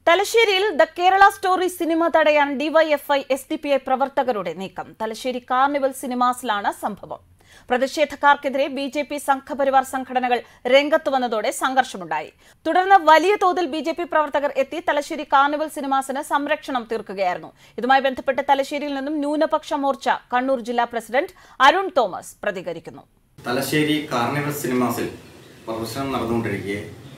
തലശ്ശേരിയിൽ the Kerala story cinema DYFI ഡിവൈഎഫ്ഐ S D P ഐ പ്രവർത്തകരുടെ നീക്കം തലശ്ശേരി കാർണിവൽ സിനിമാസിലാണ് സംഭവം പ്രതിഷേധക്കാർക്കെതിരെ ബി ജെ പി സംഘപരിവാർ സംഘടനകൾ രംഗത്ത് വന്നതോടെ സംഘർഷമുണ്ടായി തുടർന്ന് വലിയ തോതിൽ ബി ജെ പി പ്രവർത്തകർ എത്തി തലശ്ശേരി കാർണിവൽ സിനിമാസിന് സംരക്ഷണം തീർക്കുകയായിരുന്നു ഇതുമായി ബന്ധപ്പെട്ട് തലശ്ശേരിയിൽ നിന്നും ന്യൂനപക്ഷ മോർച്ച കണ്ണൂർ ജില്ലാ പ്രസിഡന്റ് അരുൺ തോമസ് പ്രതികരിക്കുന്നു തലശ്ശേരി കാർണിവൽ സിനിമാസിൽ പ്രദർശനം നടന്നുകൊണ്ടിരിക്കെ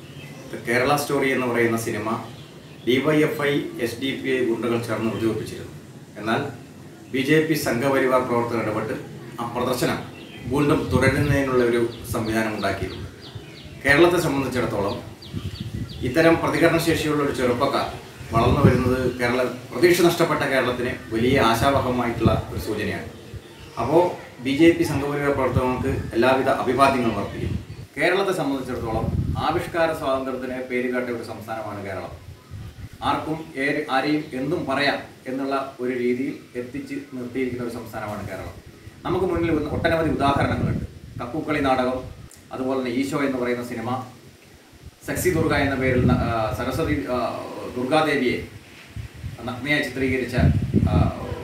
കേരള സ്റ്റോറി എന്ന് പറയുന്ന cinema DYFI S D P I ഗുണ്ടകൾ ചേർന്ന് ഉദ്യോഗിപ്പിച്ചിരുന്നു എന്നാൽ ബി ജെ പി സംഘപരിവാർ പ്രവർത്തകർ ഇടപെട്ട് ആ പ്രദർശനം വീണ്ടും തുടരുന്നതിനുള്ള ഒരു സംവിധാനം ഉണ്ടാക്കിയിട്ടുണ്ട് കേരളത്തെ സംബന്ധിച്ചിടത്തോളം ഇത്തരം പ്രതികരണശേഷിയുള്ള ഒരു ചെറുപ്പക്കാർ വളർന്നു വരുന്നത് കേരള പ്രതീക്ഷ നഷ്ടപ്പെട്ട കേരളത്തിന് വലിയ ആശാവഹമായിട്ടുള്ള ഒരു സൂചനയാണ് അപ്പോൾ ബി ജെ പി സംഘപരിവാർ പ്രവർത്തകർക്ക് എല്ലാവിധ അഭിവാദ്യങ്ങളും അർപ്പിക്കുന്നു കേരളത്തെ സംബന്ധിച്ചിടത്തോളം ആവിഷ്കാര സ്വാതന്ത്ര്യത്തിന് പേരുകാട്ടിയ ഒരു സംസ്ഥാനമാണ് കേരളം ആർക്കും ഏര് ആരെയും എന്തും പറയാം എന്നുള്ള ഒരു രീതിയിൽ എത്തിച്ച് നിർത്തിയിരിക്കുന്ന ഒരു സംസ്ഥാനമാണ് കേരളം നമുക്ക് മുന്നിൽ ഒന്ന് ഒട്ടനവധി ഉദാഹരണങ്ങളുണ്ട് കക്കൂക്കളി നാടകം അതുപോലെ തന്നെ ഈശോ എന്ന് പറയുന്ന സിനിമ സെക്സി ദുർഗ എന്ന പേരിൽ ന- ആ, സരസ്വതി ആ, ദുർഗാദേവിയെ നഗ്നയായി ചിത്രീകരിച്ച ആ,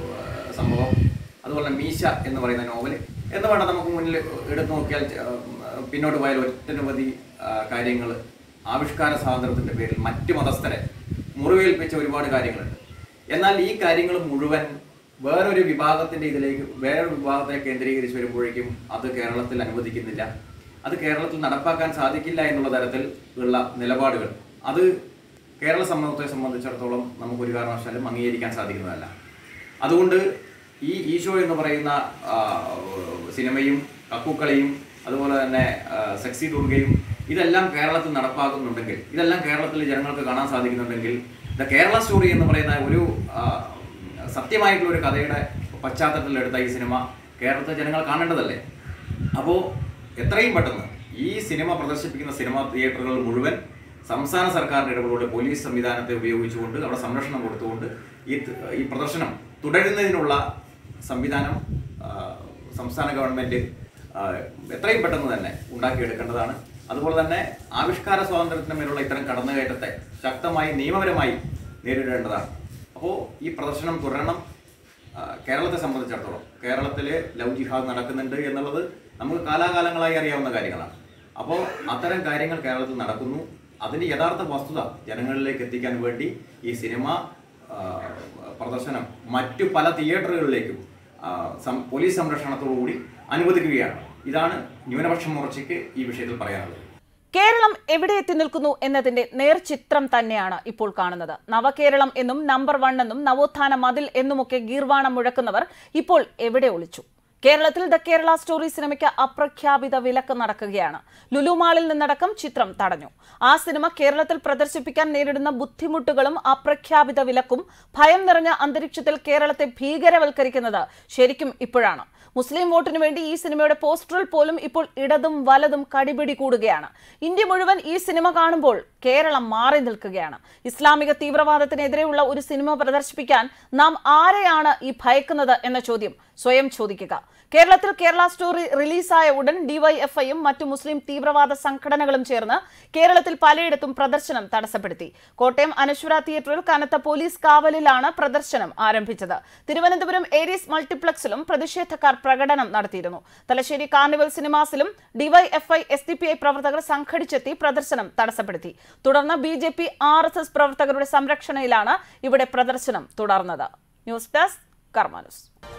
സംഭവം അതുപോലെ തന്നെ മീശ എന്ന് പറയുന്ന നോവൽ എന്ന് വേണ്ട നമുക്ക് മുന്നിൽ എടുത്തു നോക്കിയാൽ ആ, പിന്നോട്ട് പോയാൽ ഒറ്റനവധി കാര്യങ്ങൾ ആവിഷ്കാര സ്വാതന്ത്ര്യത്തിന്റെ പേരിൽ മറ്റ് മതസ്ഥരെ മുറിവേൽപ്പിച്ച ഒരുപാട് കാര്യങ്ങളുണ്ട് എന്നാൽ ഈ കാര്യങ്ങൾ മുഴുവൻ വേറൊരു വിഭാഗത്തിന്റെ ഇതിലേക്ക് വേറൊരു വിഭാഗത്തെ കേന്ദ്രീകരിച്ച് വരുമ്പോഴേക്കും അത് കേരളത്തിൽ അനുവദിക്കുന്നില്ല അത് കേരളത്തിൽ നടപ്പാക്കാൻ സാധിക്കില്ല എന്നുള്ള തരത്തിൽ ഉള്ള നിലപാടുകൾ അത് കേരള സമൂഹത്തെ സംബന്ധിച്ചിടത്തോളം നമുക്ക് ഒരു കാരണവശാലും അംഗീകരിക്കാൻ സാധിക്കുന്നതല്ല അതുകൊണ്ട് ഈ ഈശോ എന്ന് പറയുന്ന ആ, സിനിമയും കക്കുക്കളിയും അതുപോലെ തന്നെ ആ, സെക്സി ദുർഗയും ഇതെല്ലാം കേരളത്തിൽ നടപ്പാക്കുന്നുണ്ടെങ്കിൽ ഇതെല്ലാം കേരളത്തിൽ ജനങ്ങൾക്ക് കാണാൻ സാധിക്കുന്നുണ്ടെങ്കിൽ ദ കേരള സ്റ്റോറി എന്ന് പറയുന്ന ഒരു ആ, സത്യമായിട്ടുള്ള ഒരു കഥയുടെ പശ്ചാത്തലത്തിൽ എടുത്ത ഈ സിനിമ കേരളത്തിലെ ജനങ്ങൾ കാണേണ്ടതല്ലേ അപ്പോൾ എത്രയും പെട്ടെന്ന് ഈ സിനിമ പ്രദർശിപ്പിക്കുന്ന സിനിമാ തിയേറ്ററുകൾ മുഴുവൻ സംസ്ഥാന സർക്കാരിന്റെ ഇടപെടലോടെ പോലീസ് സംവിധാനത്തെ ഉപയോഗിച്ചുകൊണ്ട് അവിടെ സംരക്ഷണം കൊടുത്തുകൊണ്ട് ഈ ത- ഈ പ്രദർശനം തുടരുന്നതിനുള്ള സംവിധാനം ആ, സംസ്ഥാന ഗവൺമെന്റ് ആ, എത്രയും പെട്ടെന്ന് തന്നെ ഉണ്ടാക്കിയെടുക്കേണ്ടതാണ് അതുപോലെ തന്നെ ആവിഷ്കാര സ്വാതന്ത്ര്യത്തിന് മേലുള്ള ഇത്തരം കടന്നുകയറ്റത്തെ ശക്തമായി നിയമപരമായി നേരിടേണ്ടതാണ് അപ്പോൾ ഈ പ്രദർശനം തുടരണം ആ, കേരളത്തെ സംബന്ധിച്ചിടത്തോളം കേരളത്തിൽ ലവ് ജിഹാദ് നടക്കുന്നുണ്ട് എന്നുള്ളത് നമുക്ക് കാലാകാലങ്ങളായി അറിയാവുന്ന കാര്യങ്ങളാണ് അപ്പോൾ അത്തരം കാര്യങ്ങൾ കേരളത്തിൽ നടക്കുന്നു അതിന്റെ യഥാർത്ഥ വസ്തുത ജനങ്ങളിലേക്ക് എത്തിക്കാൻ വേണ്ടി ഈ സിനിമ ആ, പ്രദർശനം മറ്റു പല തിയേറ്ററുകളിലേക്കും ആ, സം- പോലീസ് സംരക്ഷണത്തോടുകൂടി അനുവദിക്കുകയാണ് ഇതാണ് ന്യൂനപക്ഷ മോർച്ചയ്ക്ക് ഈ വിഷയത്തിൽ പറയാനുള്ളത് കേരളം എവിടെ എത്തി നിൽക്കുന്നു എന്നതിന്റെ നേർചിത്രം തന്നെയാണ് ഇപ്പോൾ കാണുന്നത് നവകേരളം എന്നും നമ്പർ വൺ എന്നും നവോത്ഥാന മതിൽ എന്നുമൊക്കെ ഗീർവാണം മുഴക്കുന്നവർ ഇപ്പോൾ എവിടെ ഒളിച്ചു കേരളത്തിൽ ദ കേരള സ്റ്റോറി സിനിമയ്ക്ക് അപ്രഖ്യാപിത വിലക്ക് നടക്കുകയാണ് ലുലു മാളിൽ നിന്നടക്കം ചിത്രം തടഞ്ഞു ആ സിനിമ കേരളത്തിൽ പ്രദർശിപ്പിക്കാൻ നേരിടുന്ന ബുദ്ധിമുട്ടുകളും അപ്രഖ്യാപിത വിലക്കും ഭയം നിറഞ്ഞ അന്തരീക്ഷത്തിൽ കേരളത്തെ ഭീകരവൽക്കരിക്കുന്നത് ശരിക്കും ഇപ്പോഴാണ് മുസ്ലിം വോട്ടിനു വേണ്ടി ഈ സിനിമയുടെ പോസ്റ്ററിൽ പോലും ഇപ്പോൾ ഇടതും വലതും കടിപിടി കൂടുകയാണ് ഇന്ത്യ മുഴുവൻ ഈ സിനിമ കാണുമ്പോൾ കേരളം മാറി നിൽക്കുകയാണ് ഇസ്ലാമിക തീവ്രവാദത്തിനെതിരെയുള്ള ഒരു സിനിമ പ്രദർശിപ്പിക്കാൻ നാം ആരെയാണ് ഈ ഭയക്കുന്നത് എന്ന ചോദ്യം സ്വയം ചോദിക്കുക കേരളത്തിൽ കേരള സ്റ്റോറി റിലീസായ ഉടൻ ഡിവൈഎഫ്ഐയും മറ്റു മുസ്ലിം തീവ്രവാദ സംഘടനകളും ചേർന്ന് കേരളത്തിൽ പലയിടത്തും പ്രദർശനം തടസ്സപ്പെടുത്തി കോട്ടയം അനശ്വര തിയേറ്ററിൽ കനത്ത പോലീസ് കാവലിലാണ് പ്രദർശനം ആരംഭിച്ചത് തിരുവനന്തപുരം ഏരീസ് മൾട്ടിപ്ലക്സിലും പ്രതിഷേധക്കാർ പ്രകടനം നടത്തിയിരുന്നു തലശ്ശേരി കാർണിവൽ സിനിമാസിലും DYFI S D P I പ്രവർത്തകർ സംഘടിച്ചെത്തി പ്രദർശനം തടസ്സപ്പെടുത്തി തുടർന്ന് B J P R S S പ്രവർത്തകരുടെ സംരക്ഷണയിലാണ് ഇവിടെ പ്രദർശനം തുടർന്നത് ന്യൂസ് ഡെസ്ക് കർമാനുസ്